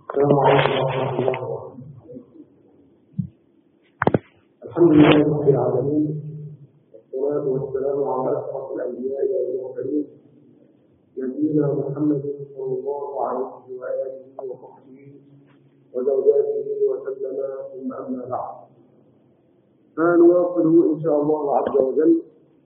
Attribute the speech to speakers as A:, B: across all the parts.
A: السلام عليكم ورحمة الله وبركاته الحمد لله رب العالمين والصلاة والسلام على أشرف الأنبياء والمرسلين نبينا محمد صلى الله عليه وآله وصحبه وزوجاته وسلم ثم أما بعد فنواصل إن شاء الله عز وجل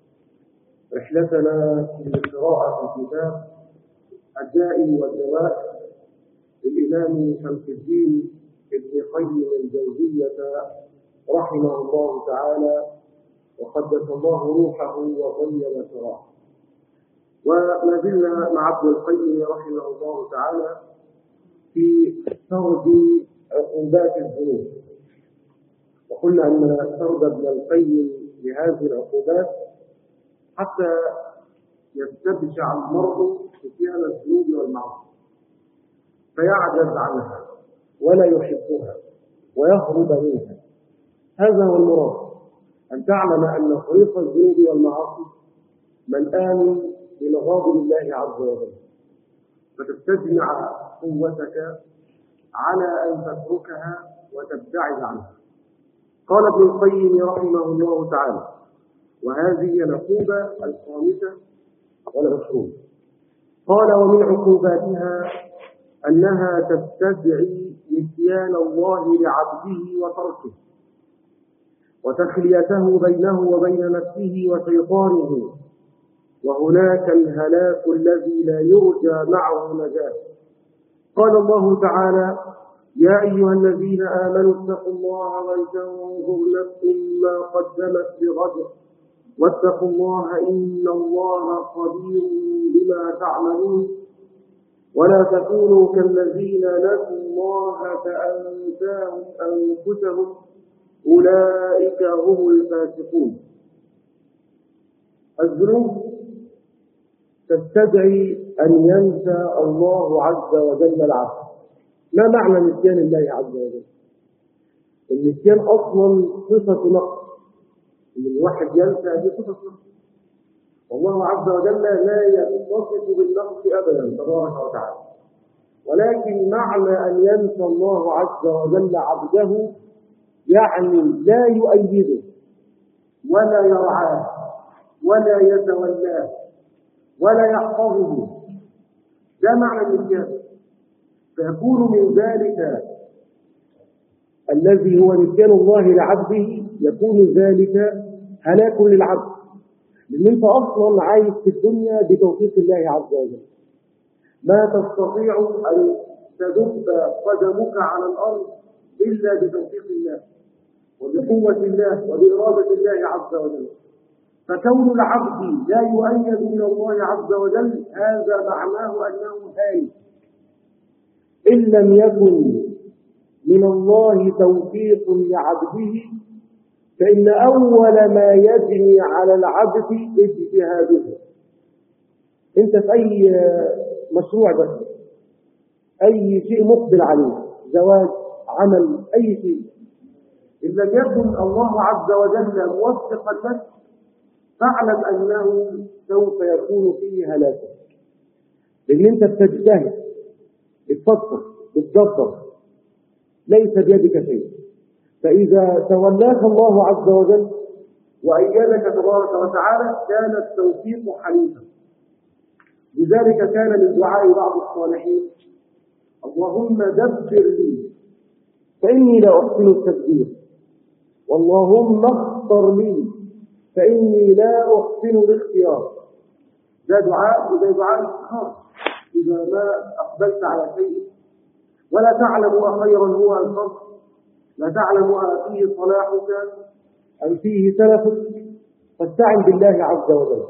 A: رحلتنا في قراءة كتاب الداء والدواء للإمام شمس الدين ابن قيم الجوزية رحمه الله تعالى وقدس الله روحه وطيب ثراه وما زلنا مع ابن القيم رحمه الله تعالى في سرد عقوبات الذنوب وقلنا أن سرد ابن القيم لهذه العقوبات حتى يستبشع المرء اتيان الذنوب والمعاصي فيعجز عنها ولا يحبها ويهرب منها هذا هو المراد أن تعلم أن طريق الذنوب والمعاصي ملآن بمغاضب الله عز وجل فتستجمع قوتك على أن تتركها وتبتعد عنها قال ابن القيم رحمه الله تعالى وهذه العقوبة الخامسة والعشرون قال ومن عقوباتها أنها تستدعي نسيان الله لعبده وتركه وتخليته بينه وبين نفسه وشيطانه وهناك الهلاك الذي لا يرجى معه نجاة قال الله تعالى يا أيها الذين آمنوا اتقوا الله ولتنظر نفس ما قدمت لغد واتقوا الله إن الله خبير بما تعملون ولا تكونوا كالذين نسوا الله فأنساهم أنفسهم أولئك هم الفاسقون الذنوب تستدعي أن ينسى الله عز وجل العبد ما معنى نسيان الله عز وجل النسيان أصلا صفة نقص إن الواحد ينسى هذه صفة نقص والله عز وجل لا يتصف بالنقص أبدا تبارك وتعالى ولكن معنى أن ينسى الله عز وجل عبده يعني لا يؤيده ولا يرعاه ولا يتولاه ولا يحفظه ده معنى النسيان فيكون من ذلك الذي هو نسيان الله لعبده يكون ذلك هلاك للعبد لأن أنت أصلا عايش في الدنيا بتوفيق الله عز وجل ما تستطيع أن تدب قدمك على الأرض إلا بتوفيق الله وبقوة الله وبإرادة الله عز وجل فكون العبد لا يؤيد من الله عز وجل هذا معناه أنه هالك إن لم يكن من الله توفيق لعبده فإن أول ما يجري على العبد اجتهاده أنت في أي مشروع بس أي شيء مقبل عليه زواج عمل أي شيء إن لم يكن الله عز وجل موفقا لك فاعلم أنه سوف يكون فيه هلاك لأن أنت بتجتهد بتفكر بتدبر ليس بيدك شيء فإذا تولاك الله عز وجل وأيدك تبارك وتعالى كان التوفيق حليفا لذلك كان من دعاء بعض الصالحين اللهم دبر لي فإني لا أحسن التدبير واللهم اختر لي فإني لا أحسن الاختيار ده دعاء وده دعاء الاستخارة إذا ما أقبلت على شيء ولا تعلم أخيرا هو أم شر لا تعلم أفيه صلاحك أم فيه سلفك فاستعن بالله عز وجل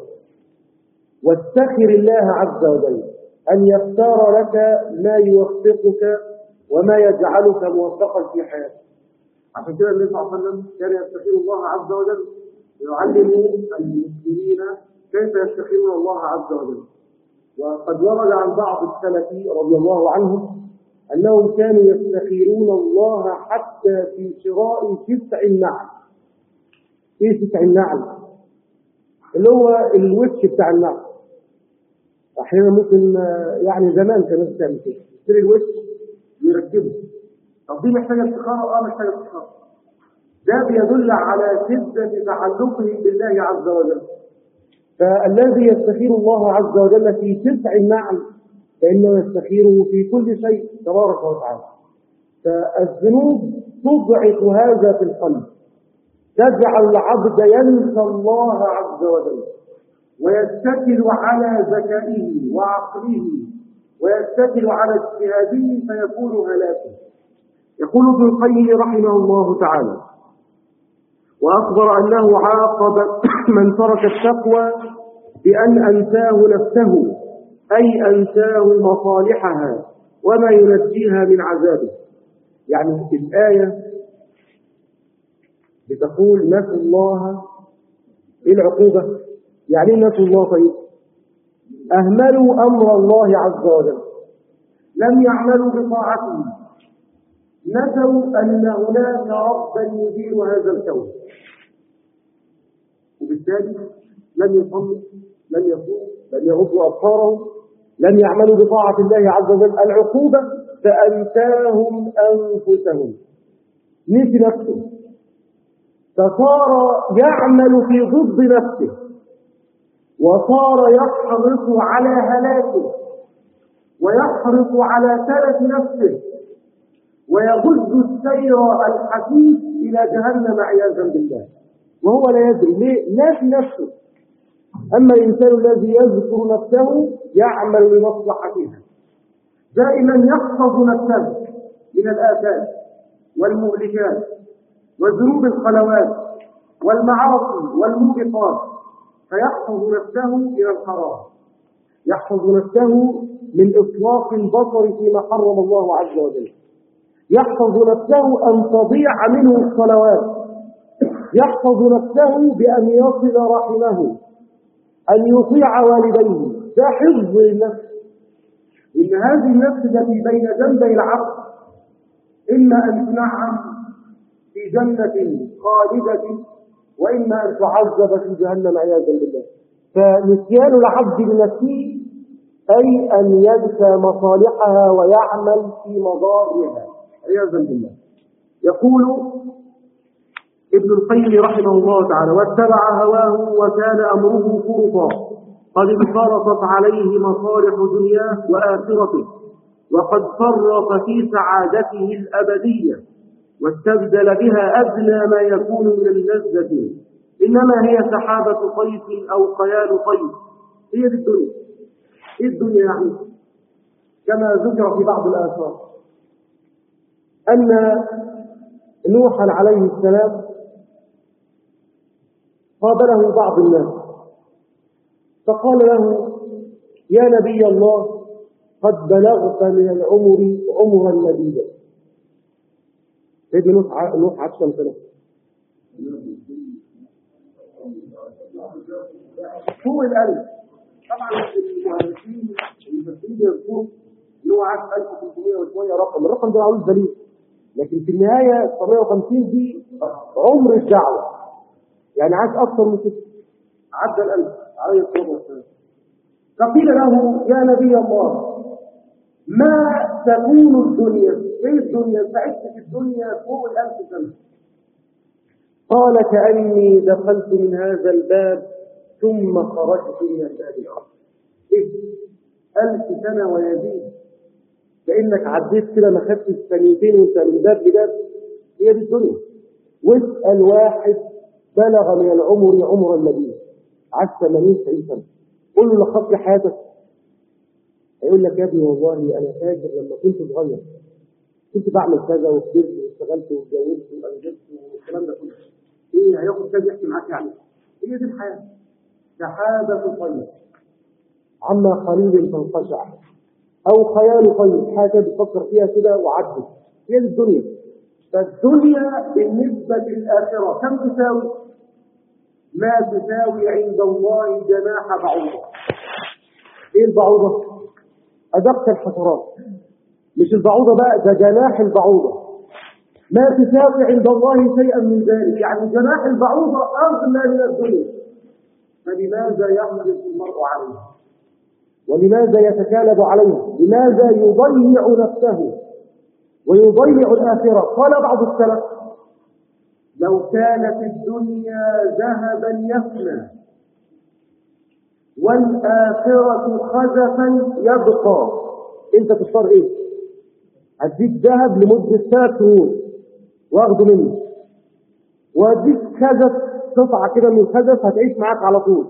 A: واستخر الله عز وجل أن يختار لك ما يوفقك وما يجعلك موفقا في حياتك عشان كده النبي صلى الله عليه وسلم كان يستخير الله عز وجل ويعلم المسلمين كيف يستخيرون الله عز وجل وقد ورد عن بعض السلف رضي الله عنهم أنهم كانوا يستخيرون الله حتى في شراء شسع النعل ايه شسع النعل اللي هو الوش بتاع النعل احيانا ممكن يعني زمان كانوا بتعمل كده يشتري الوش ويركبه طب دي محتاجة استخارة اه محتاجة استخارة ده بيدل على شدة تعلقه بالله عز وجل فالذي يستخير الله عز وجل في تسع النعم فإنه يستخيره في كل شيء تبارك وتعالى فالذنوب تضعف هذا في القلب تجعل العبد ينسى الله عز وجل ويتكل على ذكائه وعقله ويتكل على اجتهاده فيكون هلاكا يقول ابن القيم رحمه الله تعالى وأخبر أنه عاقب من ترك التقوى بأن أنساه نفسه أي أنساه مصالحها وما ينجيها من عذابه يعني الآية بتقول نسوا الله إيه العقوبة يعني نسوا الله طيب أهملوا أمر الله عز وجل لم يعملوا بطاعته نسوا أن هناك ربا يدير هذا الكون وبالتالي لم يصلوا لم يصوموا لم يغضوا أبصارهم لم يعملوا بطاعة الله عز وجل العقوبة فأنساهم أنفسهم نسي نفسه فصار يعمل في ضد نفسه وصار يحرص على هلاكه ويحرص على تلف نفسه ويغز السير الحثيث إلى جهنم عياذا بالله وهو لا يدري ليه لا في نفسه أما الإنسان الذي يذكر نفسه يعمل لمصلحتها دائما يحفظ نفسه من الآثام والمهلكات وذنوب الخلوات والمعاصي والموبقات فيحفظ نفسه من الحرام يحفظ نفسه من إطلاق البصر فيما حرم الله عز وجل يحفظ نفسه أن تضيع منه الصلوات يحفظ نفسه بأن يصل رحمه أن يطيع والديه ده حفظ للنفس إن هذه النفس التي بين جنبي العبد إما أن تنعم في جنة خالدة وإما أن تعذب في جهنم عياذا بالله فنسيان العبد لنفسه أي أن ينسى مصالحها ويعمل في مضارها عياذا بالله يقول ابن القيم رحمه الله تعالى واتبع هواه وكان أمره فرطا قد انفرطت عليه مصالح دنياه وآخرته وقد فرط في سعادته الأبدية واستبدل بها أدنى ما يكون من اللذة إنما هي سحابة طيف أو خيال طيف هي دي الدنيا إيه الدنيا يعني كما ذكر في بعض الآثار أن نوحا عليه السلام قابله بعض الناس فقال له يا نبي الله قد بلغت من العمر عمرا مديدا سيدنا نوح نوح عاش كم سنه؟ طول الألف طبعا المهندسين المفسرين بيذكروا ان هو عاش 1300 وشويه رقم الرقم ده معلوش دليل لكن في النهايه 750 دي عمر الدعوه يعني عاش اكثر من كده عدى الألف عليه الصلاه والسلام فقيل له يا نبي الله ما تكون الدنيا ايه الدنيا سعدت في الدنيا فوق الألف سنة قال كأني دخلت من هذا الباب ثم خرجت من الباب الآخر ايه ألف سنة ويزيد كأنك عديت كده ما خدتش ثانيتين وانت من باب لباب هي دي الدنيا واسأل واحد بلغ من العمر عمر النبي عاش 80 90 سنة قل له لخص لي حياتك هيقول لك يا ابني والله انا فاكر لما كنت صغير كنت بعمل كذا وكبرت واشتغلت واتجوزت وانجبت والكلام ده كله ايه هياخد كذا يحكي معاك يعني هي دي الحياه سحابه طيب عما قليل تنقشع او خيال طيب حاجه بتفكر فيها كده وعدت هي دي الدنيا فالدنيا بالنسبه للاخره كم تساوي ما تساوي عند الله جناح بعوضه ايه البعوضه أدق الحشرات مش البعوضة بقى ده جناح البعوضة ما تساوي عند الله شيئا من ذلك يعني جناح البعوضة أغلى من الدنيا فلماذا يحرص المرء عليها ولماذا يتكالب عليها لماذا يضيع نفسه ويضيع الآخرة قال بعض السلف لو كانت الدنيا ذهبا يفنى والآخرة خزفا يبقى انت تختار ايه هديك ذهب لمدة ثلاث شهور واخده منه واديك خزف قطعة كده من الخزف هتعيش معاك على طول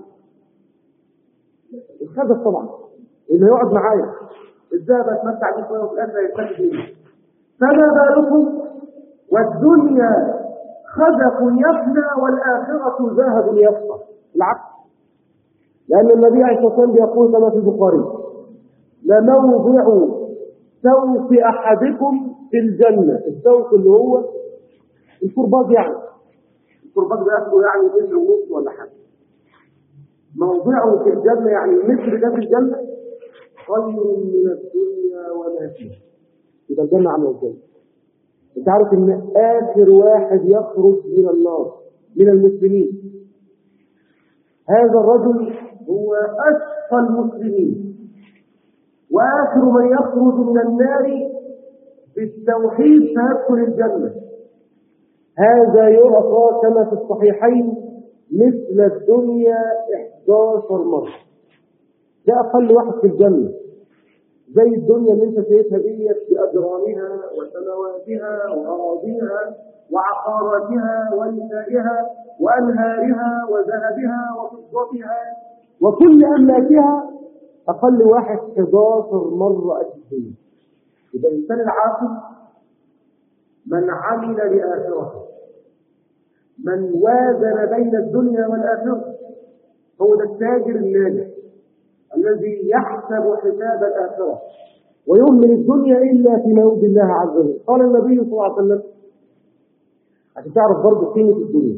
A: الخزف طبعا اللي هيقعد معايا الذهب اتمتع بيه شويه وفي الاخر هيستفيد منه فما بالكم والدنيا خزف يفنى والآخرة ذهب يبقى العكس لأن النبي عليه الصلاة والسلام بيقول كما في البخاري لموضع سوف أحدكم في الجنة السوق اللي هو الكرباج يعني الكرباج ده أخده يعني متر ونص ولا حاجة موضعه في الجنة يعني المتر ده في الجنة خير من الدنيا وما فيها يبقى الجنة عاملة ازاي؟ انت عارف ان اخر واحد يخرج من النار من المسلمين هذا الرجل هو اشقى المسلمين واخر من يخرج من النار بالتوحيد فيدخل الجنه هذا يعطى كما في الصحيحين مثل الدنيا 11 مره ده اقل واحد في الجنه زي الدنيا اللي انت شايفها ديت باجرامها وسماواتها واراضيها وعقاراتها ونسائها وانهارها وذهبها وفضتها وكل املاكها اقل واحد 11 مره قد الدنيا يبقى الانسان العاقل من عمل لاخرته من وازن بين الدنيا والاخره هو ده التاجر الناجح الذي يحسب حساب الآخرة ويهمل الدنيا إلا في موعد الله عز وجل قال النبي صلى الله عليه وسلم عشان تعرف برضه قيمة الدنيا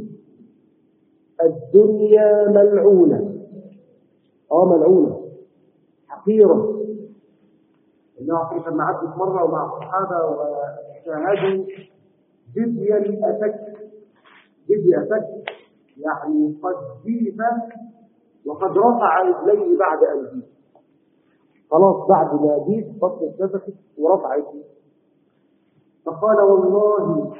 A: الدنيا ملعونة اه ملعونة حقيرة إنه في لما عدت مرة ومع الصحابة وشاهدوا جديا أتك جدي أتك يعني قد جيف وقد رفع رجليه بعد أن جيف خلاص بعد ما جيف بطن اتنفخت ورفع رجليه فقال والله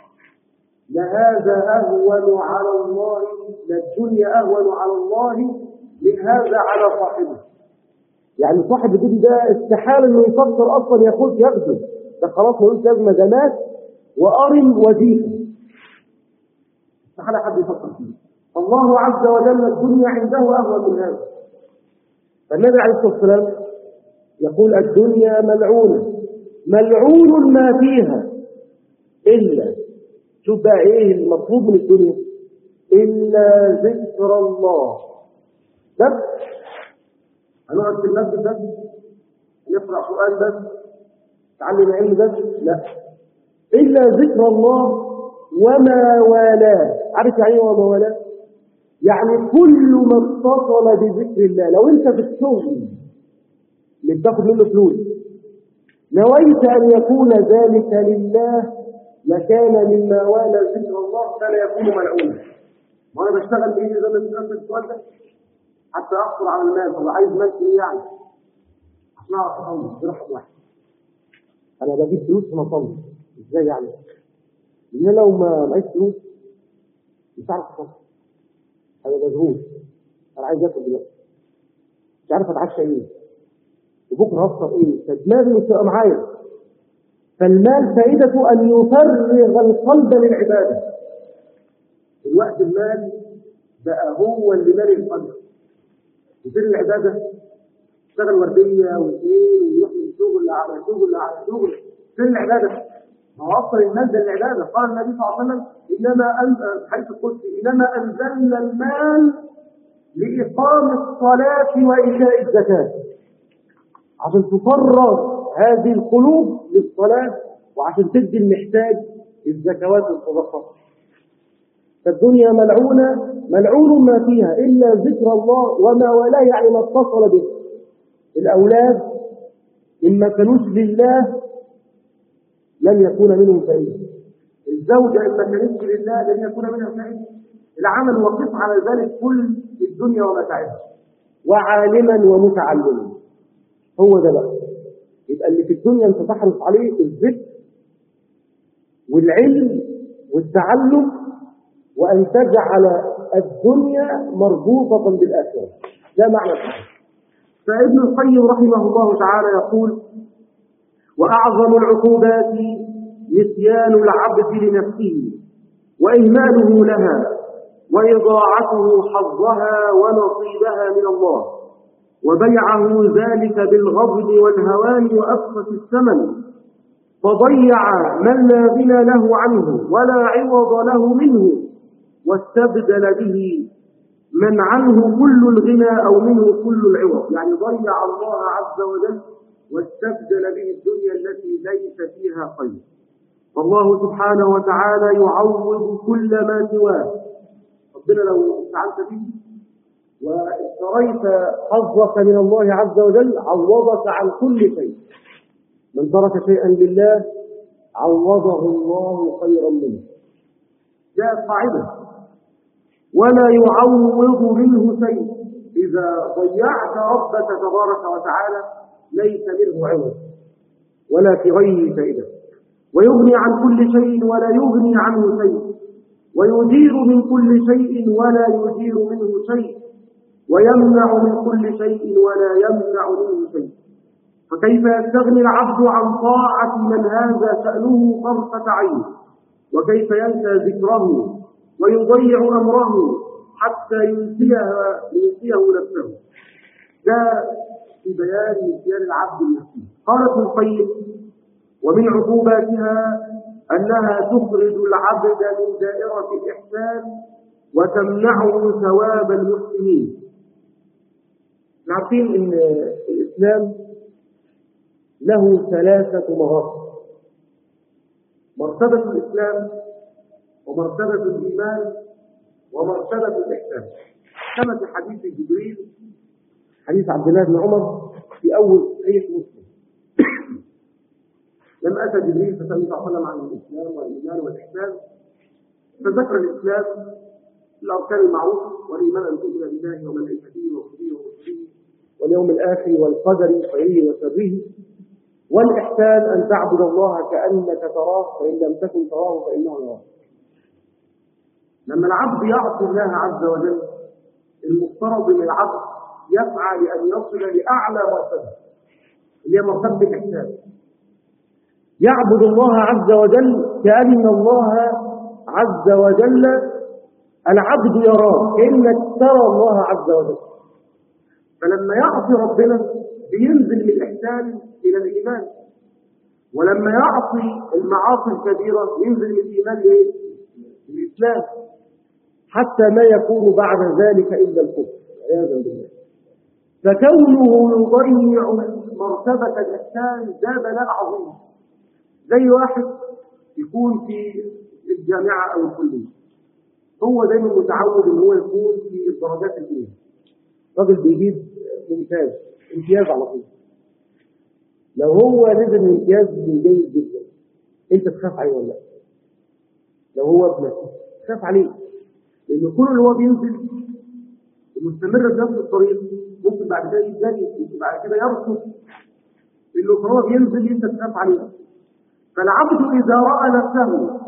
A: لهذا أهون على الله للدنيا أهون على الله من هذا على صاحبه يعني صاحب الدين ده استحال انه يفكر اصلا ياخد ياخده ده خلاص ملوش لازمه ده مات وارم وجيف استحال حد يفكر فيه الله عز وجل الدنيا عنده اهون من هذا فالنبي عليه الصلاه والسلام يقول الدنيا ملعونه ملعون ما فيها الا شوف بقى ايه المطلوب من الدنيا الا ذكر الله بس هنقعد في المسجد بس نقرا قران بس نتعلم علم بس لا الا ذكر الله وما والاه عارف يعني ايه وما والاه يعني كل ما اتصل بذكر الله لو انت في الشغل اللي بتاخد منه فلوس نويت ان يكون ذلك لله لكان مما والى ذكر الله فلا يكون ملعونا وانا بشتغل بايه زي ما بتسال السؤال ده حتى احصل على المال طب عايز مال ايه يعني عشان اعرف اصلي برحم واحد انا بجيب فلوس عشان اصلي ازاي يعني لان لو ما معيش فلوس مش عارف اصلي انا مشغول انا عايز اكل دلوقتي مش عارف اتعشى ايه وبكره هفطر ايه فدماغي مش هتبقى معايا فالمال فائدته ان يفرغ القلب للعباده الوقت المال بقى هو اللي مالي القلب وفين العباده اشتغل ورديه واثنين ويروح من شغل على شغل على شغل فين العباده؟ ما هو اصلا المال ده العباده قال النبي صلى الله عليه وسلم انما أن... حيث القدسي انما انزلنا المال لاقام الصلاه وايتاء الزكاه عشان تفرغ هذه القلوب للصلاه وعشان تدي المحتاج الزكوات والصدقات فالدنيا ملعونة ملعون ما فيها إلا ذكر الله وما ولا يعني ما اتصل به الأولاد إما كانوش لله لن يكون منهم فائدة الزوجة إما كانتش لله لن يكون منها فائدة العمل وقف على ذلك كل الدنيا ومتاعها وعالما ومتعلما هو ده بقى يبقى اللي في الدنيا انت تحرص عليه الذكر والعلم والتعلم وأن تجعل الدنيا مربوطة بالآخرة ده معنى الحديث فابن القيم رحمه الله تعالى يقول وأعظم العقوبات نسيان العبد لنفسه وإهماله لها وإضاعته حظها ونصيبها من الله وبيعه ذلك بالغضب والهوان وأبخس الثمن فضيع من لا غنى له عنه ولا عوض له منه واستبدل به من عنه كل الغنى أو منه كل العوض يعني ضيع الله عز وجل واستبدل به الدنيا التي ليس فيها خير فالله سبحانه وتعالى يعوض كل ما سواه ربنا لو استعنت به واشتريت حظك من الله عز وجل عوضك عن كل شيء من ترك شيئا لله عوضه الله خيرا منه جاءت قاعده ولا يعوض منه شيء اذا ضيعت ربك تبارك وتعالى ليس منه عوض ولا في غيره فائده ويغني عن كل شيء ولا يغني عنه شيء ويدير من كل شيء ولا يدير منه شيء ويمنع من كل شيء ولا يمنع منه شيء فكيف يستغني العبد عن طاعة من هذا شأنه طرفة عين وكيف ينسى ذكره ويضيع أمره حتى ينسيها ينسيه نفسه جاء في بيان نسيان العبد النفسي قال ابن القيم ومن عقوباتها أنها تخرج العبد من دائرة الإحسان وتمنعه ثواب المسلمين عارفين ان الاسلام له ثلاثة مراتب مرتبة الاسلام ومرتبة الايمان ومرتبة الاحسان كما في حديث جبريل حديث عبد الله بن عمر في اول صحيح مسلم لما اتى جبريل فسال الله عليه وسلم عن الاسلام والايمان والاحسان فذكر الاسلام الاركان المعروفه والايمان ان تؤمن بالله وملائكته وكتبه ورسله واليوم الآخر والقدر خيره وشره والإحسان أن تعبد الله كأنك تراه فإن لم تكن تراه فإنه يراك لما العبد يعصي الله عز وجل المفترض ان العبد يسعى لأن يصل لأعلى مرتبة اللي هي مرتبة الإحسان يعبد الله عز وجل كأن الله عز وجل العبد يراه كأنك ترى الله عز وجل فلما يعصي ربنا بينزل من الإحسان إلى الإيمان ولما يعصي المعاصي الكبيرة ينزل من الإيمان لإيه؟ الإسلام حتى ما يكون بعد ذلك إلا الكفر عياذا بالله فكونه يضيع مرتبة الإحسان ده بلاء عظيم زي واحد يكون في الجامعة أو الكلية هو دايما متعود ان هو يكون في الدرجات الاولى راجل بيجيب ممتاز امتياز على طول لو هو نزل من امتياز جيد جدا انت تخاف عليه ولا لا لو هو ابنك تخاف عليه لان كل اللي هو بينزل ومستمر في نفس الطريق ممكن بعد كده يتجري ممكن بعد كده يرسل اللي هو بينزل انت تخاف عليه فالعبد اذا راى نفسه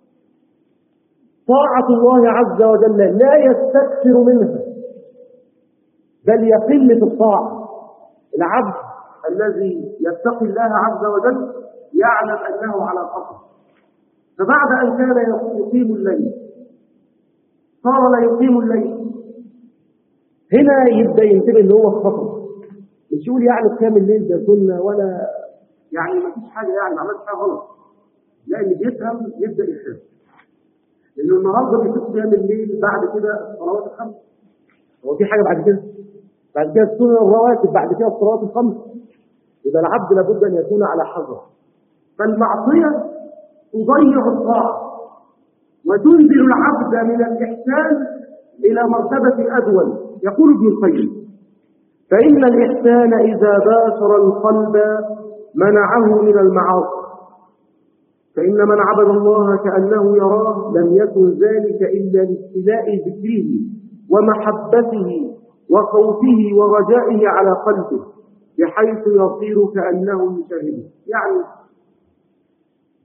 A: طاعة الله عز وجل لا يستكثر منها بل يقل في الطاعة العبد الذي يتقي الله عز وجل يعلم أنه على خطر فبعد أن كان يقيم الليل صار لا يقيم الليل هنا يبدأ ينتبه ان هو في خطر مش يقول يعني قيام الليل ده سنة ولا يعني ما فيش حاجة يعني ما عملتش حاجة غلط لا اللي بيفهم يبدأ يخاف لأنه النهارده بيشوف قيام الليل بعد كده الصلوات الخمس هو في حاجة بعد كده بعد كده السنن الرواتب بعد كده الصلوات الخمس إذا العبد لابد أن يكون على حذر فالمعصية تضيع الطاعة وتنزل العبد من الإحسان إلى مرتبة أدول يقول ابن القيم فإن الإحسان إذا باشر القلب منعه من المعاصي فإن من عبد الله كأنه يراه لم يكن ذلك إلا لابتلاء ذكره ومحبته وخوفه ورجائه على قلبه بحيث يصير كأنه يشاهده يعني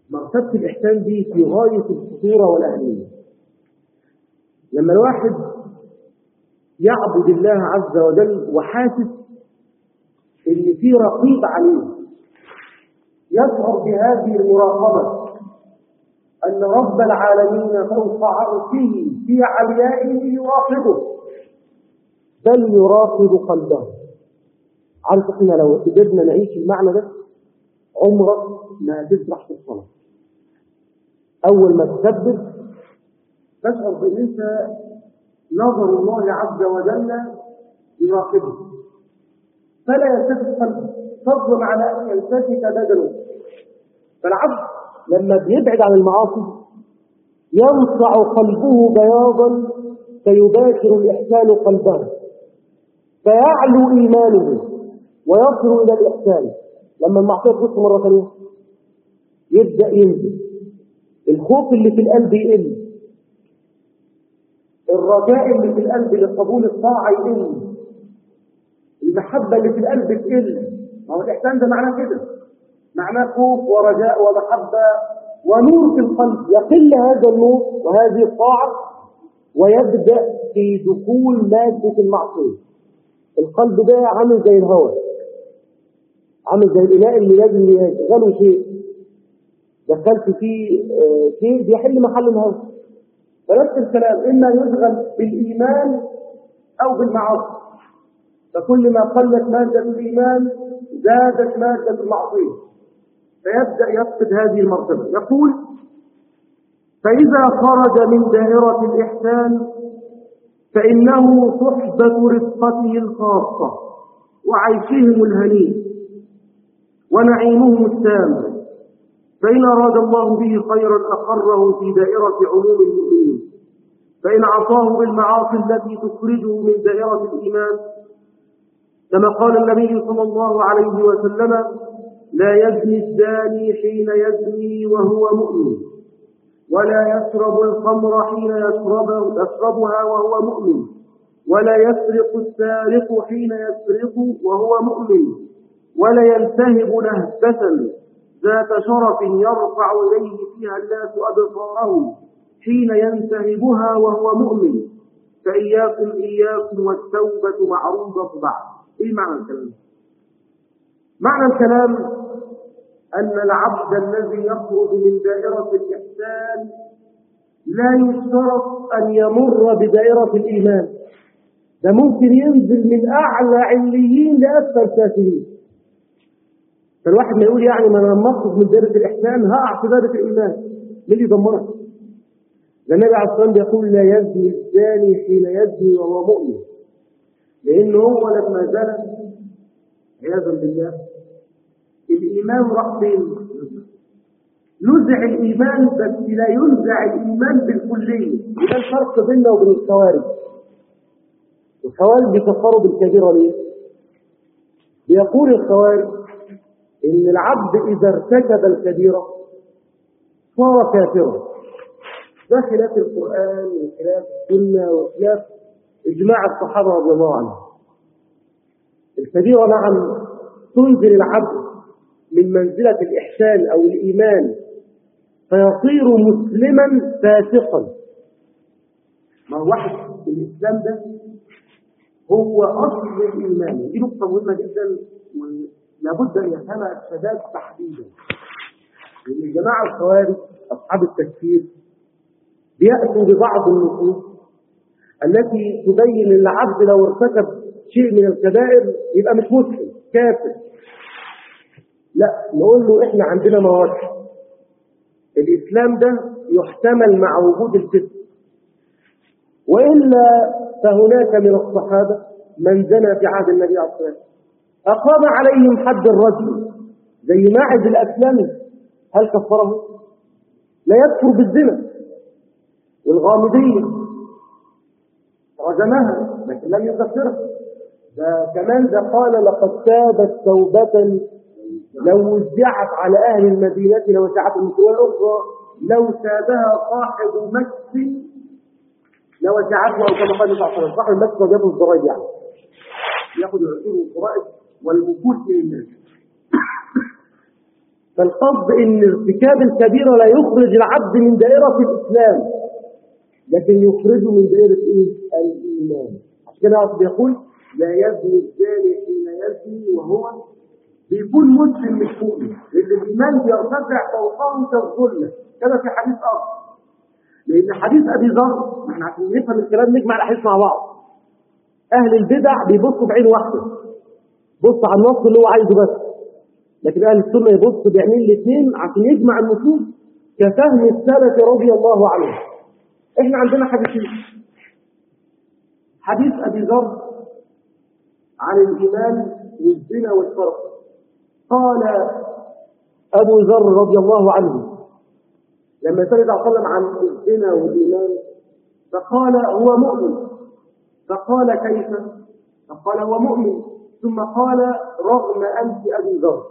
A: مرتبة الإحسان دي في غاية الخطورة والأهمية لما الواحد يعبد الله عز وجل وحاسس ان في رقيب عليه يشعر بهذه المراقبة أن رب العالمين فوق عرشه في عليائه يراقبه بل يراقب قلبه عارف احنا لو قدرنا نعيش المعنى ده عمرك ما تسرح في الصلاة أول ما تكبر تشعر بأن أنت نظر الله عز وجل يراقبه فلا يلتفت قلبه فضلا على أن يلتفت بدنه فالعبد لما بيبعد عن المعاصي ينصع قلبه بياضا فيباشر الإحسان قلبه فيعلو إيمانه ويصل إلى الإحسان لما المعصية تخش مرة ثانية يبدأ ينزل الخوف اللي في القلب يقل الرجاء اللي في القلب لقبول الطاعة يقل المحبة اللي في القلب تقل ما هو الإحسان ده معناه كده معناه خوف ورجاء ومحبة ونور في القلب يقل هذا النور وهذه الطاعة ويبدأ في دخول مادة المعصية القلب ده عامل زي الهواء عامل زي الإناء اللي لازم يشغله شيء دخلت فيه شيء بيحل محل الهواء فنفس الكلام إما يشغل بالإيمان أو بالمعاصي فكل ما قلت مادة الإيمان زادت مادة المعصية فيبدأ يفقد هذه المرتبة يقول فإذا خرج من دائرة الإحسان فإنه صحبة رفقته الخاصة وعيشهم الهنيء ونعيمهم التام فإن أراد الله به خيرا أقره في دائرة عموم المؤمنين فإن عصاه بالمعاصي التي تخرجه من دائرة الإيمان كما قال النبي صلى الله عليه وسلم لا يزني الزاني حين يزني وهو مؤمن ولا يشرب الخمر حين يشرب يشربها وهو مؤمن ولا يسرق السارق حين يسرق وهو مؤمن ولا يلتهب نهبة ذات شرف يرفع إليه فيها الناس أبصارهم حين ينتهبها وهو مؤمن فإياكم إياكم والتوبة معروضة بعد إيه معنى الكلام معنى الكلام أن العبد الذي يخرج من دائرة الإحسان لا يشترط أن يمر بدائرة الإيمان ده ممكن ينزل من أعلى عليين لأسفل سافلين فالواحد ما يقول يعني ما انا لما اخرج من دائره الاحسان هقع في دائره الايمان مين اللي يضمنك؟ ده النبي عليه الصلاه والسلام بيقول لا يزني الزاني حين يزني وهو مؤمن لان هو لما زنى عياذا بالله الايمان راح فين؟ نزع الايمان بس لا ينزع الايمان بالكليه وده الفرق بيننا وبين الخوارج الخوارج بيكفروا بالكبيره ليه؟ بيقول الخوارج إن العبد إذا ارتكب الكبيرة صار كافرا ده خلاف القرآن وخلاف السنة وخلاف إجماع الصحابة رضي الله عنهم الكبيرة نعم تنزل العبد من منزلة الإحسان أو الإيمان فيصير مسلما فاسقا ما هو واحد الإسلام ده هو أصل الإيمان دي نقطة مهمة جدا لابد أن يفهمها الشباب تحديدا لأن الجماعة الخوارج أصحاب التكفير بيأتوا ببعض النصوص التي تبين ان العبد لو ارتكب شيء من الكبائر يبقى مش مسلم كافر لا نقول له احنا عندنا مواقف الاسلام ده يحتمل مع وجود الفسق والا فهناك من الصحابه من زنى في عهد النبي عليه الصلاه والسلام أقام عليهم حد الرجل زي ماعز الأسلمي هل كفره؟ لا يكفر بالزنا والغامدية رجمها لكن لم يكفرها ده كمان ده قال لقد تابت توبة لو وزعت على أهل المدينة لوسعت المسؤولية الأخرى لو تابها صاحب مكس لوسعته أو كما قال النبي صلى الله عليه وسلم صاحب المكس وجابه الزراير يعني ياخذ العشور والفرائض والوجود من الناس فالقصد ان ارتكاب الكبيرة لا يخرج العبد من دائرة الإسلام لكن يخرجه من دائرة إيه؟ الإيمان عشان كده بيقول لا يزني الزاني حين يزني وهو بيكون مسلم مش مؤمن لأن الإيمان بيرتفع فوقه كالظلة كما في حديث آخر لأن حديث أبي ذر احنا عشان نفهم الكلام نجمع الأحاديث مع بعض أهل البدع بيبصوا بعين واحدة بص على النص اللي هو عايزه بس لكن أهل السنة يبص بعينين الاثنين عشان يجمع النصوص كفهم السلف رضي الله عنهم احنا عندنا حديثين حديث أبي ذر عن الإيمان والزنا والفرق قال أبو ذر رضي الله عنه لما سأل الله عليه وسلم عن الزنا والإيمان فقال هو مؤمن فقال كيف فقال هو مؤمن ثم قال رغم أنف أبي ذر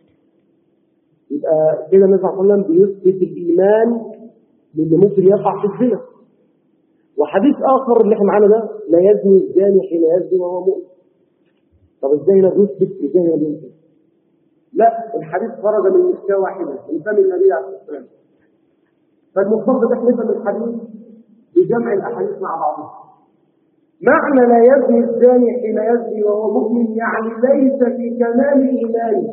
A: يبقى كده النبي صلى الله عليه وسلم بيثبت الإيمان للي ممكن يقع في الزنا وحديث آخر اللي احنا معانا ده لا يزني الزاني حين يزني وهو مؤمن طب ازاي لا بيثبت ازاي لا بيثبت لا الحديث خرج من مشكاه واحده من فم النبي عليه الصلاه والسلام فالمفروض احنا نفهم الحديث بجمع الاحاديث مع بعضها معنى لا يزني الزاني حين يزني وهو مؤمن يعني ليس في كمال ايمانه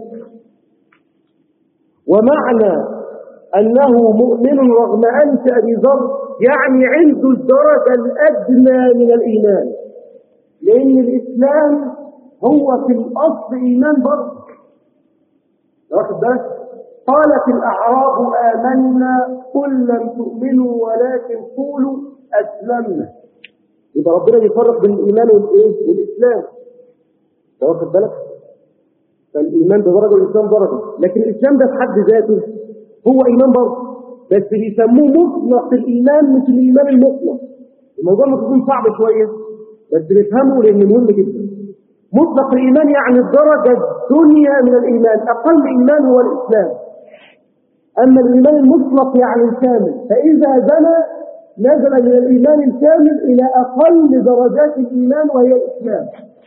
A: ومعنى انه مؤمن رغم انف ابي ذر يعني عنده الدرجه الادنى من الايمان لان الاسلام هو في الاصل ايمان برضه واخد بالك قالت الاعراب امنا قل لم تؤمنوا ولكن قولوا اسلمنا يبقى ربنا بيفرق بين الايمان والايه والاسلام واخد بالك فالايمان بدرجه والاسلام درجه لكن الاسلام ده في حد ذاته هو ايمان برضه بس بيسموه مطلق الايمان مش الايمان المطلق الموضوع ممكن يكون صعب شويه بس نفهمه لان مهم جدا مطلق الإيمان يعني الدرجة الدنيا من الإيمان أقل إيمان هو الإسلام أما الإيمان المطلق يعني الكامل فإذا زنى نزل من الإيمان الكامل إلى أقل درجات الإيمان وهي الإسلام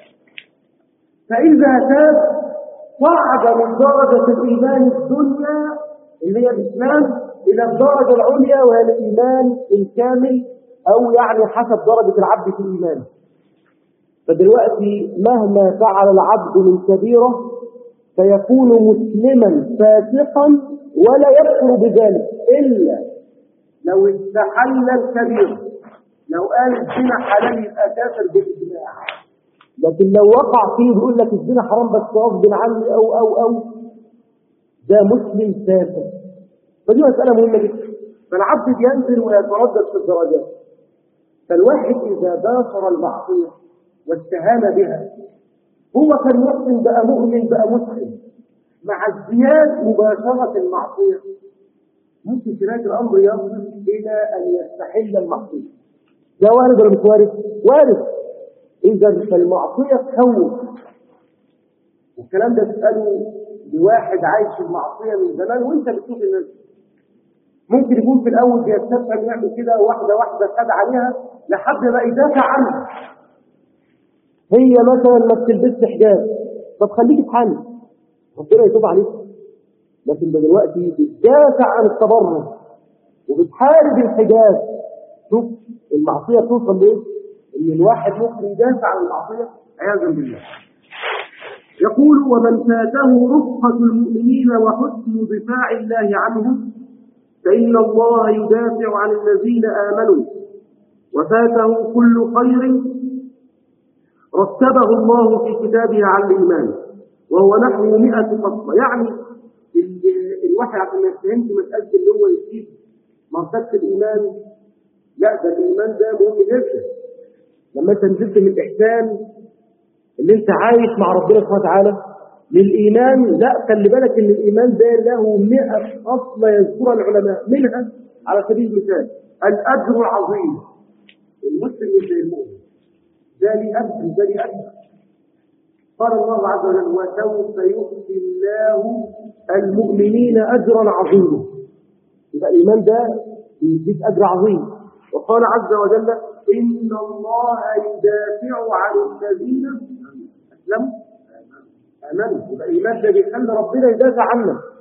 A: فإذا تاب صعد من درجة الإيمان الدنيا اللي هي الإسلام إلى الدرجة العليا وهي الإيمان الكامل أو يعني حسب درجة العبد في الإيمان فدلوقتي مهما فعل العبد من كبيرة فيكون مسلما فاسقا ولا يكفر بذلك إلا لو استحل الكبير لو قال الزنا حلال يبقى كافر بالإجماع لكن لو وقع فيه بيقول لك الزنا حرام بس غصب عني أو أو أو ده مسلم فاسق فدي مسألة مهمة جدا فالعبد بينزل ويتردد في الدرجات فالواحد إذا باشر المعصية واستهان بها هو كان محسن بقى مؤمن بقى مسلم مع ازدياد مباشرة المعصية ممكن تلاقي الأمر يصل إلى أن يستحل المعصية ده وارد ولا مش وارد؟ وارد إذا فالمعصية تخوف والكلام ده تسأله لواحد عايش في المعصية من زمان وأنت بتشوف الناس ممكن يكون في الأول بيستسلم يعمل كده واحدة واحدة خد عليها لحد ما يدافع عنها هي مثلا ما بتلبسش حجاب طب خليك في حالك ربنا يتوب عليك لكن ده دلوقتي بتدافع عن التبرج وبتحارب الحجاب شوف المعصيه توصل لايه؟ ان الواحد ممكن يدافع عن المعصيه عياذا بالله يقول ومن فاته رفقة المؤمنين وحسن دفاع الله عنهم فإن الله يدافع عن الذين آمنوا وفاته كل خير رتبه الله في كتابه على الإيمان وهو نحو مئة فصل يعني الواحد عشان ما يفهمش مسألة اللي هو يسيب مرتبة الإيمان لا ده الإيمان ده مهم جدا لما أنت نزلت من الإحسان اللي أنت عايش مع ربنا سبحانه وتعالى للإيمان لا خلي بالك إن الإيمان ده له 100 أصل يذكرها العلماء منها على سبيل المثال الأجر العظيم المسلم مش زي المؤمن ده لي أجر ده لي أجر قال الله عز وجل وسوف يؤتي الله المؤمنين أجرا عظيما يبقى الإيمان ده بيديك أجر عظيم وقال عز وجل إن الله يدافع عن الذين أسلموا آمنوا يبقى الإيمان ده بيخلي ربنا يدافع عنا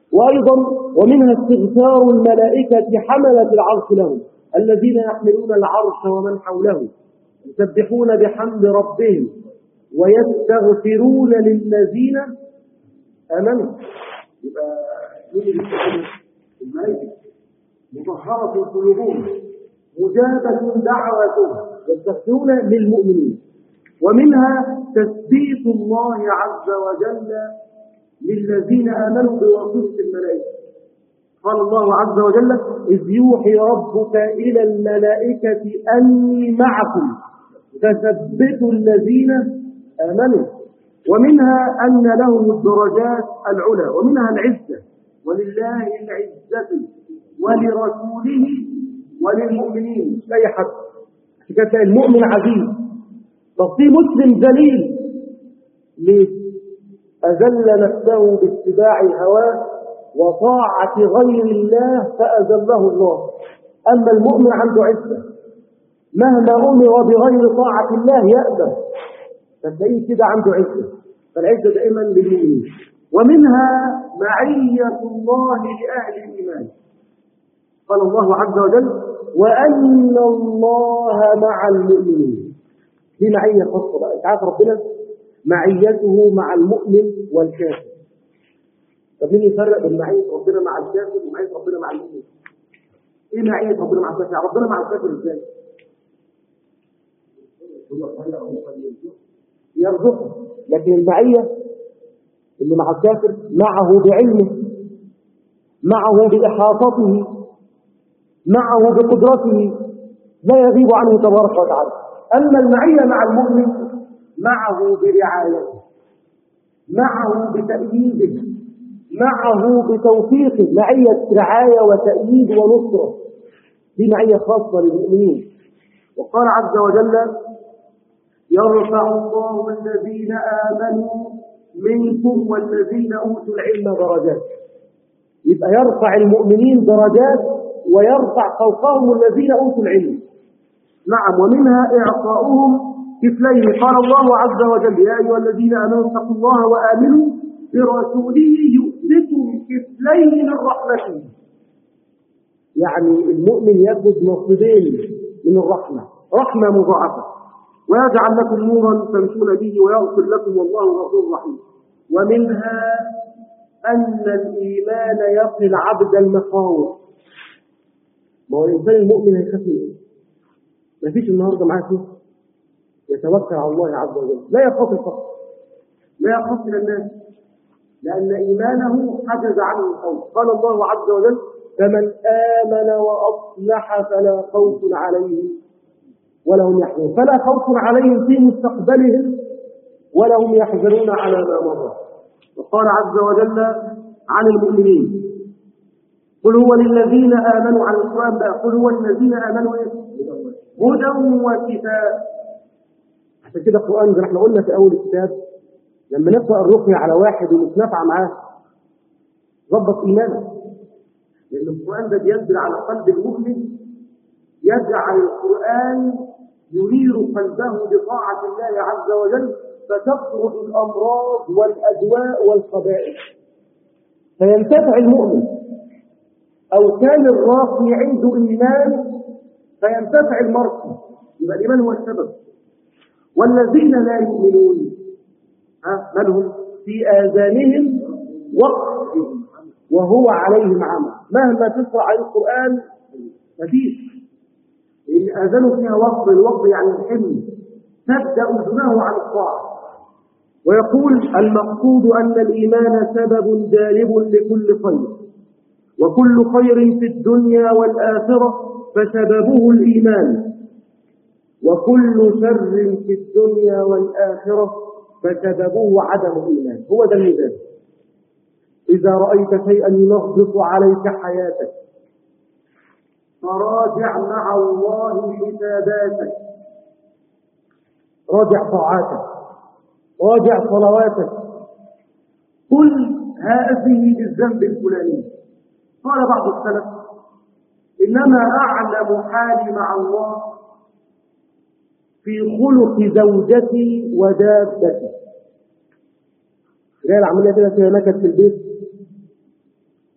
A: وأيضا ومنها استغفار الملائكة حملة العرش لهم الذين يحملون العرش ومن حوله يسبحون بحمد ربهم ويستغفرون للذين آمنوا يبقى مين الملائكة مطهرة قلوبهم مجابة دعواتهم يستغفرون للمؤمنين ومنها تثبيت الله عز وجل للذين آمنوا بواسطة الملائكة قال الله عز وجل إذ يوحي ربك إلى الملائكة أني معكم فثبتوا الذين آمنوا ومنها أن لهم الدرجات العلى ومنها العزة ولله العزة ولرسوله وللمؤمنين لا يحد كانت المؤمن عزيز طب في مسلم ذليل ليه أذل نفسه باتباع هواه وطاعة غير الله فأذله الله أما المؤمن عنده عزة مهما أمر بغير طاعة الله يأبى فتلاقيه كده عنده عزة فالعزة دائما للمؤمنين ومنها معية الله لأهل الإيمان قال الله عز وجل وأن الله مع المؤمنين دي معية خاصة بقى انت عارف ربنا معيته مع المؤمن والكافر طب مين يفرق بين معية ربنا مع الكافر ومعية ربنا مع المؤمن ايه معية ربنا مع الكافر ربنا مع الكافر ازاي يرزقه لكن المعية اللي مع الكافر معه بعلمه معه بإحاطته معه بقدرته لا يغيب عنه تبارك وتعالى أما المعية مع المؤمن معه برعايته معه بتأييده معه بتوفيقه معية رعاية وتأييد ونصرة دي معية خاصة للمؤمنين وقال عز وجل يرفع الله الذين آمنوا منكم والذين أوتوا العلم درجات يبقى يرفع المؤمنين درجات ويرفع فوقهم الذين أوتوا العلم نعم ومنها إعطاؤهم كفلين قال الله عز وجل يا أيها الذين آمنوا اتقوا الله وآمنوا برسوله يؤتكم كفلين من رحمته يعني المؤمن ياخذ نصيبين من الرحمة رحمة مضاعفة ويجعل لكم نورا تمشون به ويغفر لكم والله غفور رحيم ومنها أن الإيمان يقي العبد المخاوف ما هو الإنسان المؤمن هيخاف من إيه؟ ما فيش النهارده معاه فلوس يتوكل على الله عز وجل لا يخاف الفقر لا يخاف من الناس لأن إيمانه حجز عنه الخوف قال الله عز وجل فمن آمن وأصلح فلا خوف عليهم ولا هم يحزنون فلا خوف عليهم في مستقبلهم ولا هم يحزنون على ما مضى وقال عز وجل عن المؤمنين قل هو للذين آمنوا عن القرآن بقى قل هو للذين آمنوا إيه؟ هدى وكتاب عشان كده القرآن زي ما احنا قلنا في أول الكتاب لما نقرأ الرقية على واحد ومش نافعة معاه ظبط إيمانه لأن القرآن ده بينزل على قلب المؤمن يجعل القرآن ينير قلبه بطاعة الله عز وجل فتخرج الأمراض والأدواء والقبائل فينتفع المؤمن أو كان الراقي عنده إيمان فينتفع المرقي يبقى الإيمان هو السبب والذين لا يؤمنون ها من هم في آذانهم وقت وهو عليهم عمى مهما تقرأ على القرآن مفيش لأن آذانه فيها وقت الوقت يعني الحمل تبدأ أذنه عن الطاعة ويقول المقصود أن الإيمان سبب جالب لكل خير وكل خير في الدنيا والآخرة فسببه الإيمان وكل شر في الدنيا والآخرة فسببه عدم الإيمان هو ده الميزان إذا رأيت شيئا ينغص عليك حياتك فراجع مع الله حساباتك راجع طاعاتك راجع صلواتك قل هذه بالذنب الفلاني قال بعض السلف إنما أعلم حالي مع الله في خلق زوجتي ودابتي جاي العملية كده فيها نكد في البيت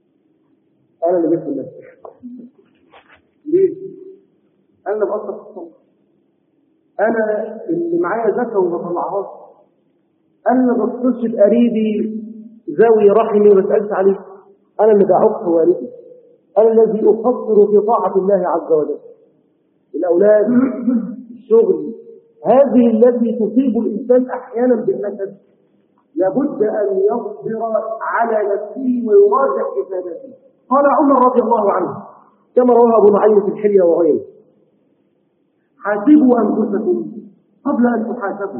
A: انا اللي جبت نفسي ليه؟ انا اللي بأثر في الصوم انا اللي معايا زكاه وما بطلعهاش انا اللي بتصلش بقريبي ذوي رحمي وما بسالش عليه انا اللي بعق والدي انا الذي اقصر في طاعه الله عز وجل الاولاد الشغل هذه التي تصيب الانسان احيانا بالنكد لابد ان يصبر على نفسه ويراجع حساباته قال عمر رضي الله عنه كما رواه ابو نعيم في الحليه وغيره حاسبوا انفسكم قبل ان تحاسبوا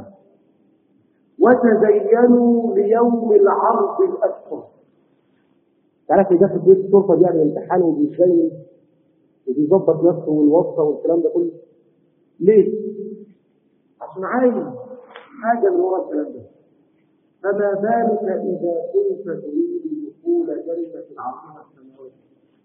A: وتزينوا ليوم العرض الاكبر تعرف ده في بيت الشرطه بيعمل امتحان وبيتزين وبيظبط نفسه والوصفه والكلام ده كله ليه؟ عشان عايز حاجه من ورا الكلام ده فما بالك اذا كنت تريد دخول جنه عظيمه السماوات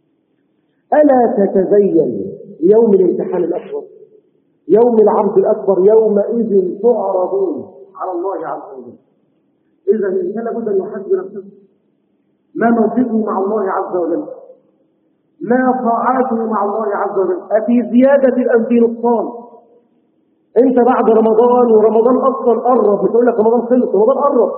A: الا تتزين ليوم الامتحان الاكبر يوم العرض الاكبر يومئذ تعرضون على الله عز وجل اذا الانسان لابد ان يحاسب نفسه ما موقفه مع الله عز وجل ما طاعاته مع الله عز وجل أفي زيادة أم في نقصان أنت بعد رمضان ورمضان أصلا قرب مش أقول لك رمضان خلص رمضان قرب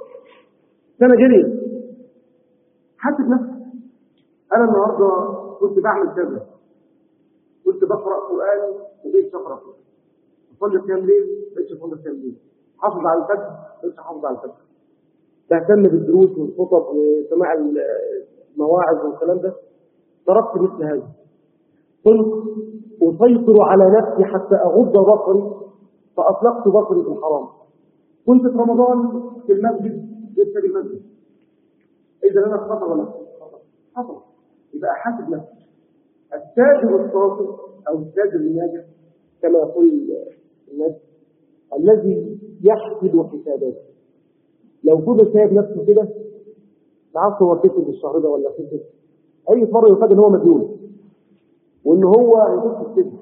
A: سنة جريت حاسب نفسك أنا النهاردة كنت بعمل كذا كنت بقرأ قرآن وبقيت أقرأ قرآن أصلي قيام ليل بقيتش أصلي قيام ليل حافظ على الفجر بقيتش حافظ على الفجر تهتم بالدروس والخطب وسماع المواعظ والكلام ده تركت مثل هذا كنت أسيطر على نفسي حتى أغض بصري فأطلقت بصري في الحرام كنت في رمضان في المسجد لسه في المسجد إذا أنا خطر ولا خطر خطر يبقى حاسب نفسي التاجر الصادق أو التاجر الناجح كما يقول الناس الذي يحسب حساباته لو كل سايب نفسه كده ما عارف هو كسب الشهر ده ولا كسب اي مره يفاجئ ان هو مديون وان هو هيخش السجن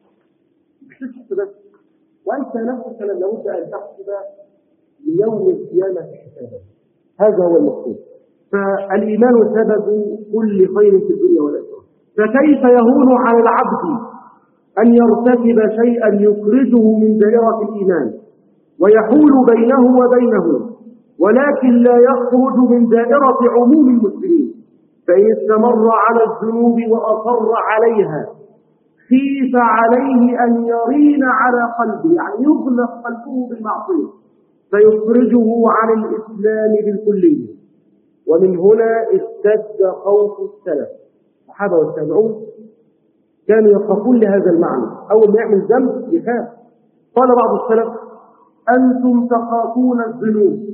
A: مش بس وانت نفسك لابد ان تحسب ليوم القيامه حسابا هذا هو المقصود فالايمان سبب كل خير في الدنيا والاخره فكيف يهون على العبد ان يرتكب شيئا يخرجه من دائره الايمان ويحول بينه وبينه ولكن لا يخرج من دائرة عموم المسلمين فإن استمر على الذنوب وأصر عليها خيف عليه أن يرين على قلبه يعني يغلق قلبه بالمعصية فيخرجه عن الإسلام بالكلية ومن هنا اشتد خوف السلف الصحابة والتابعون كانوا يخافون لهذا المعنى أول ما يعمل ذنب يخاف قال بعض السلف أنتم تخافون الذنوب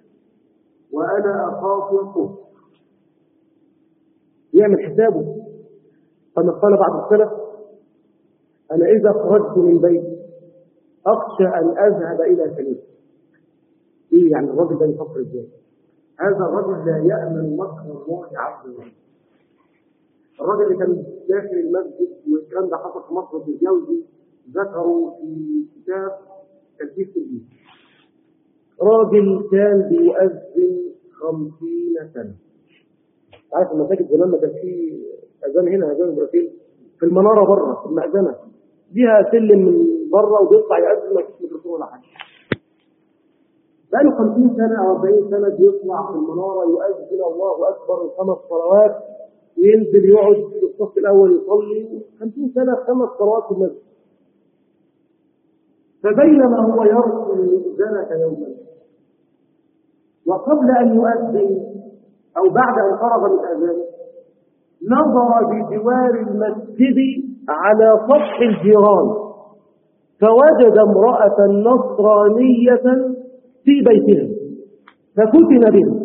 A: وأنا أخاف الكفر يعمل حسابه كما قال بعض السلف أنا إذا خرجت من بيتي أخشى أن أذهب إلى كنيسة إيه يعني الرجل ده يفكر إزاي؟ هذا الرجل لا يأمن مكر الله عز وجل الرجل اللي كان داخل المسجد والكلام ده حصل في مصر في الجوزي ذكروا في كتاب تلفيق الدين راجل كان بيؤذن خمسين سنة عارف المساجد زمان ما كان في أذان هنا أذان إبراهيم في المنارة بره في المأذنة فيها سلم من بره وبيطلع يأذن ما فيش ميكروفون ولا حاجة بقاله 50 سنة أو 40 سنة بيطلع في المنارة يؤذن الله أكبر الخمس صلوات وينزل يقعد في الصف الأول يصلي 50 سنة خمس صلوات في المسجد فبينما هو يرسل المئذنة يوما وقبل أن يؤذن أو بعد أن فرغ من أذانه نظر بجوار المسجد على سطح الجيران فوجد امرأة نصرانية في بيتها ففتن بها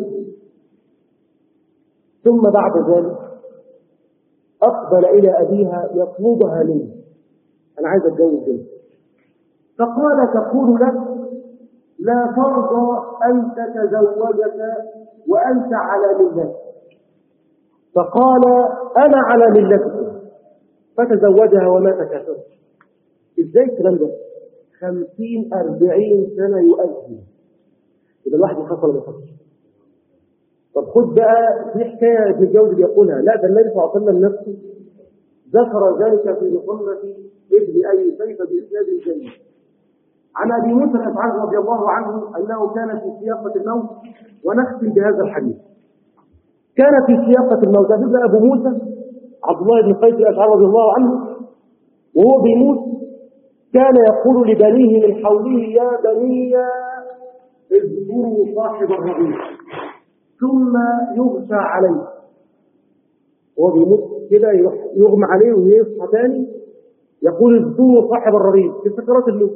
A: ثم بعد ذلك أقبل إلى أبيها يطلبها منه أنا عايز أتجوز بنت فقال تقول لك لا ترضى أن تتزوجك وأنت على ملتك فقال أنا على ملتكم فتزوجها ومات كافرا إزاي الكلام ده؟ خمسين أربعين سنة يؤذن إذا الواحد يخاف ولا ما يخافش طب خد بقى في حكاية ابن الجوزي بيقولها لا ده النبي صلى الله عليه وسلم نفسه ذكر ذلك في مصنف ابن أبي سيف بإسناد الجنة عن أبي موسى الأشعري رضي الله عنه أنه كان في سياقة الموت ونختم بهذا الحديث كان في سياقة الموت هذا أبو موسى عبد الله بن قيس الأشعري رضي الله عنه وهو بيموت كان يقول لبنيه من حوله يا بني اذكروا صاحب الرغيف ثم يغشى عليه وهو بيموت كده يروح يغمى عليه ويصحى تاني يقول اذكروا صاحب الرغيف في سكرات الموت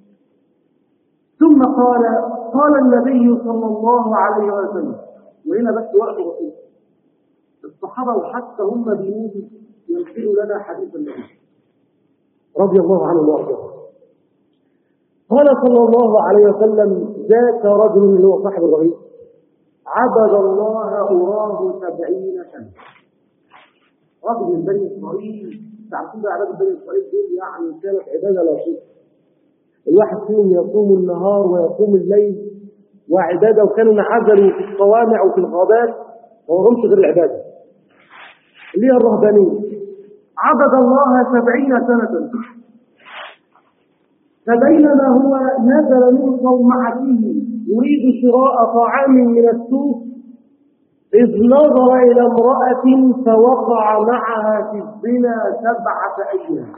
A: ثم قال قال النبي صلى الله عليه وسلم وهنا بس وقت بسيط الصحابة وحتى هم بيموتوا ينقلوا لنا حديث النبي رضي الله عنه وارضاه قال صلى الله عليه وسلم ذاك رجل اللي هو صاحب الرغيف عبد الله أراه سبعين سنة رجل من بني إسرائيل تعرفون بقى عباد بني إسرائيل دول يعني كانت عبادة لا شيء الواحد فيهم يصوم النهار ويقوم الليل وعبادة وكانوا انعزلوا في الصوامع وفي الغابات وما همش غير العبادة اللي هي الرهبانية عبد الله سبعين سنة فبينما هو نزل من صومعته يريد شراء طعام من السوق إذ نظر إلى امرأة فوقع معها في الزنا سبعة أيام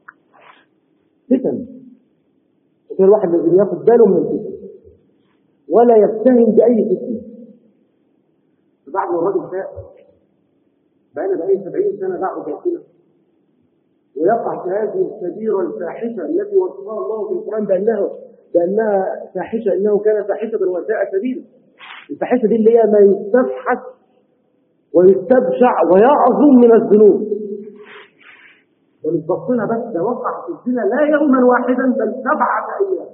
A: فتن وفي الواحد الذي ياخد باله من الفتن ولا يفتهم بأي فتنة بعد ما الراجل فاق بقينا بقى 70 سنة بعد كده ويقع في هذه الكبيرة الفاحشة التي وصفها الله في القرآن بأنها بأنها فاحشة إنه كان فاحشة وساء سبيلا الفاحشة دي اللي هي ما يستفحش ويستبشع ويعظم من الذنوب ومش بصينا بس ده وقع في الزنا لا يوما واحدا بل سبعة أيام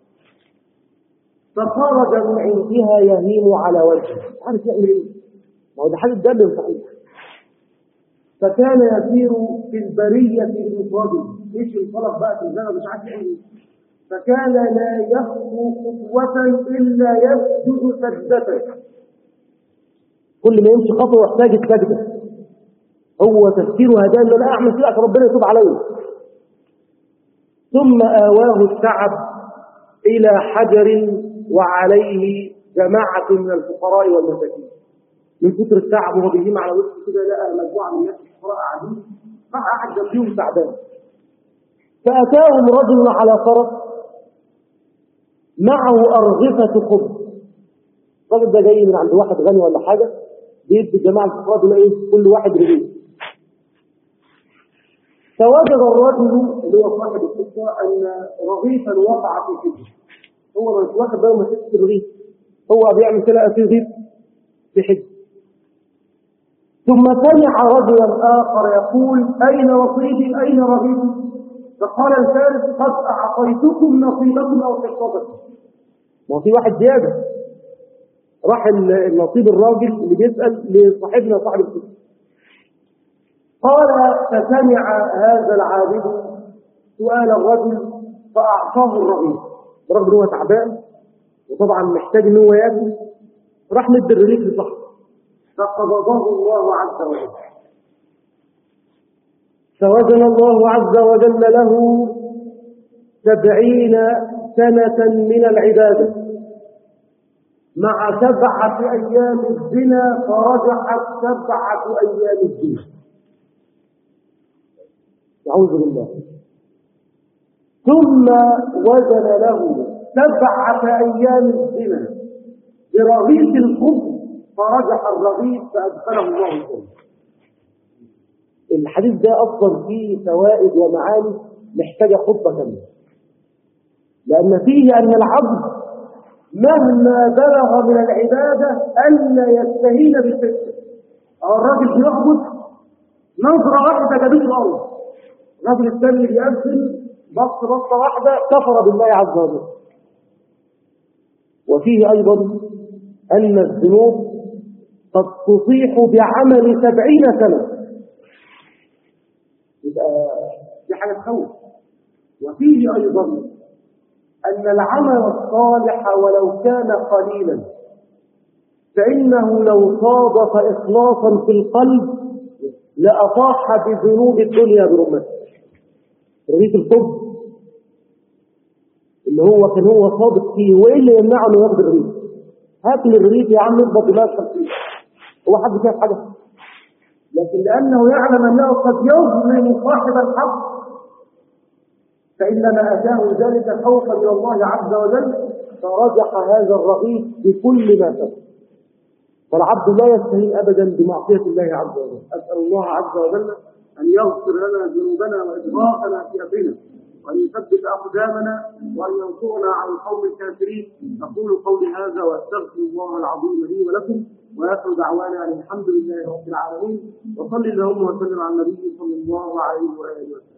A: فخرج من عندها يهيم على وجهه مش عارف يعمل ايه ما هو ده حاجه دم صحيح فكان يسير في البرية بمفرده مش انطلق بقى في الزنا مش عارف يعمل ايه فكان لا يخطو خطوة إلا يسجد سجدة كل ما يمشي خطوة يحتاج السجدة هو تفكيره هدان لا أعمل فيه عشان ربنا يتوب علي ثم آواه التعب إلى حجر وعليه جماعة من الفقراء والمساكين من كتر التعب وهو بيهيم على وجهه كده لقى مجموعة من الناس الفقراء قاعدين راح قاعد جنبيهم تعبان فأتاهم رجل على فرس معه أرغفة خبز الراجل ده جاي من عند واحد غني ولا حاجة بيدي الجماعة الفقراء دول ايه كل واحد رغيف فوجد الرجل اللي هو صاحب القصة أن رغيفا وقع في حجه هو مش واخد باله من حته الرغيف هو بيعمل كده في رغيف في حجه ثم سمع رجلا آخر يقول أين نصيبي أين رغيفي فقال الفارس قد أعطيتكم نصيبكم أو حصتكم ما في واحد زيادة راح النصيب الراجل اللي بيسأل لصاحبنا صاحب القصة قال فسمع هذا العابد سؤال الرجل فأعطاه الرغيف الراجل هو تعبان وطبعا محتاج ان هو ياكل راح مد الرغيف لصاحبه فقبضه الله عز وجل فوزن الله عز وجل له سبعين سنة من العبادة مع سبعة أيام الزنا فرجحت سبعة أيام الزنا أعوذ بالله ثم وزن له سبعة أيام الزنا برغيف الخبز فرجح الرغيف فأدخله الله الجنة الحديث ده أصلا فيه فوائد ومعاني محتاجة خطبة كاملة لأن فيه أن العبد مهما بلغ من العبادة ألا يستهين بالفتنة أو الراجل بيعبد نظرة واحدة جابته الأرض الراجل الثاني بيأذن بص بصة واحدة كفر بالله عز وجل وفيه أيضا أن الذنوب قد تصيح بعمل سبعين سنة يبقى دي حاجة تخوف وفيه أيضا أن العمل الصالح ولو كان قليلا فإنه لو صادف إخلاصا في القلب لأطاح بذنوب الدنيا برمته رغيف الطب اللي هو كان هو صادق فيه وايه اللي يمنعه انه ياخد الرغيف هات لي الرغيف يا عم اضبط دماغك فيه هو حد شايف حاجه لكن لانه يعلم انه قد يظلم صاحب الحق فانما اتاه ذلك خوفا من الله عز وجل فرجح هذا الرغيف بكل ما سبق والعبد لا يستهين ابدا بمعصيه الله عز وجل اسال الله عز وجل ان يغفر لنا ذنوبنا واسرافنا في امرنا وأن يثبت أقدامنا وأن ينصرنا على القوم الكافرين أقول قولي هذا وأستغفر الله العظيم لي ولكم وآخر دعوانا أن الحمد لله رب العالمين وصل اللهم وسلم على النبي صلى الله عليه وآله وسلم